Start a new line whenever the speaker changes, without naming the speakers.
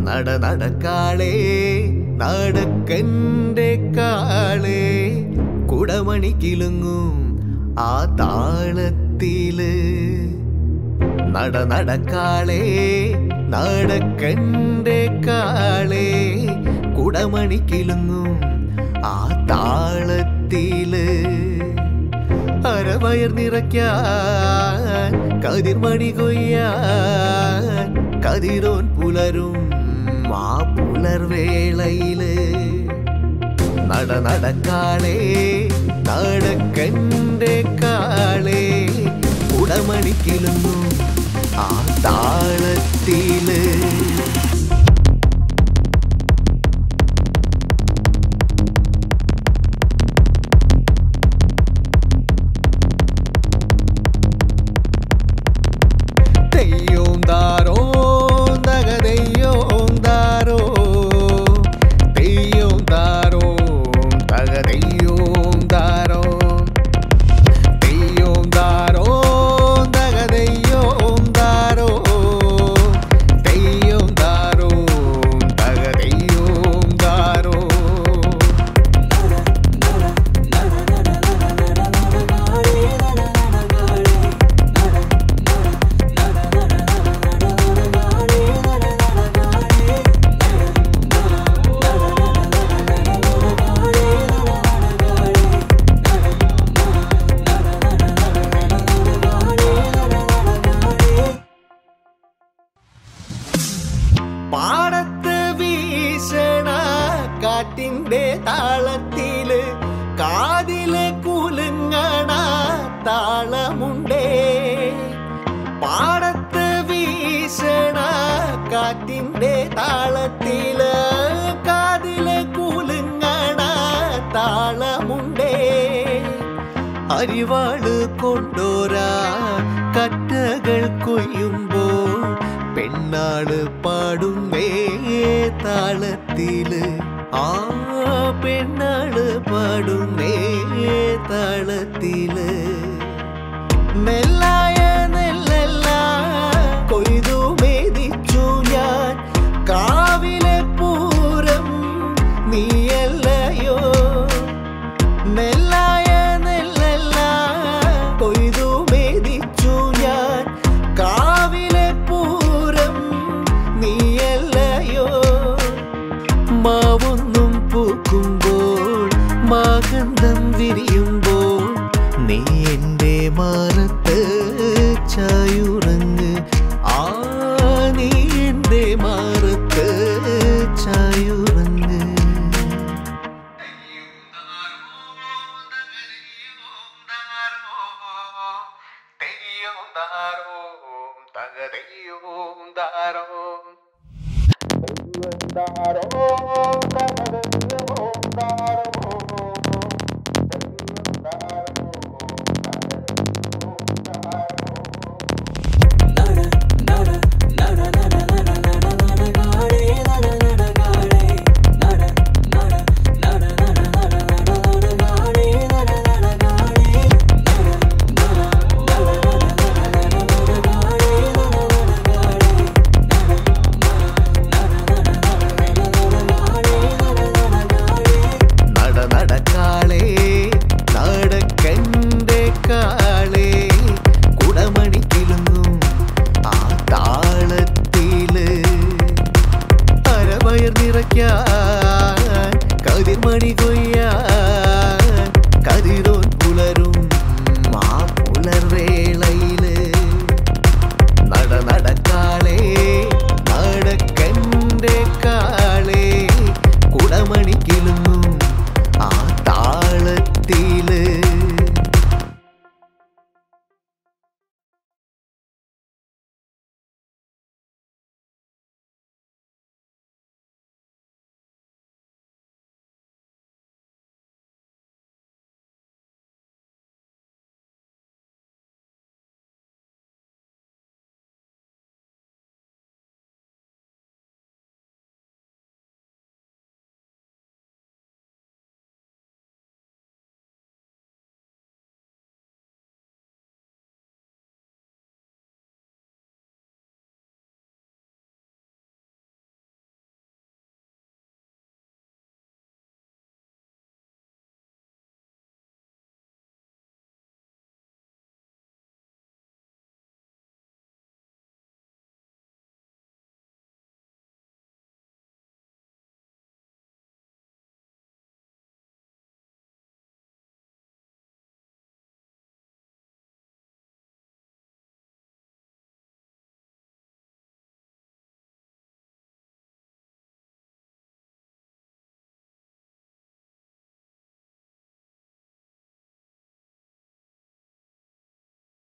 നട നടക്കാളേ നടക്കൻ്റെ കാളേ കുടമണി കിളുങ്ങും ആ താളത്തില് നട നടക്കാളേ നടക്കൻ്റെ കാളേ കുടമണി കിളുങ്ങും ആ താളത്തില് അരവയർ നിറയ്ക്കാൻ കതിർമണി കൊയ്യാൻ കതിരോൻ പുലരും ആ പുലർവേളയില് നട നടക്കാളേ നടക്കൻ്റെ കാളേ ഉടമണിക്കിലുന്നു ആ താളത്തില് തെയ്യോം താരോ നഗ തെയ്യോം താരോ തെയ്യോം താരോ തക തെയ്യോം താരോ തെയ്യോം താരോ നഗ തെയ്യോം താരോ തെയ്യോം താരോ തക തെയ്യോം താരോ പാടത്ത് വീശണ കാറ്റിന്റെ താളത്തില് കാതില് കുലുങ്ങണ താളമുണ്ടേ പാടത്ത് വീശണ കാറ്റിന്റെ താളത്തില് കാതില് കുലുങ്ങണ താളമുണ്ടേ അരിവാള് കൊണ്ടോരാ കറ്റകൾ കൊയ്യുമ്പോൾ പെണ്ണാള് പാടുന്നേ താളത്തില് ആ പെണ്ണാള് പാടുന്നേ താളത്തില് നെല്ലായ നെല്ലല്ല കൊയ്തു മേദിച്ചു ഞാൻ കാവിലെ പൂരം നീയല്ലയോ നെല്ലായ നെല്ലല്ല കൊയ്തു മേദിച്ചു ഞാൻ കാവിലെ പൂരം നീയല്ലയോ മാവൊന്നും പൂക്കുമ്പോൾ മാഗന്ധം വിരിയുമ്പോൾ നീ എൻ്റെ മാറത്ത് ചായുറങ്ങ് ആ നീ എൻ്റെ മാറത്ത് ചായുറങ്ങ് നട നടക്കാളേ നടക്കൻ്റെ കാളേ കുടമണിക്കിലുങ്ങും ആ താളത്തില് അരവയർ നിറയ്ക്കാൻ കതിർമണി കൊയ്യാൻ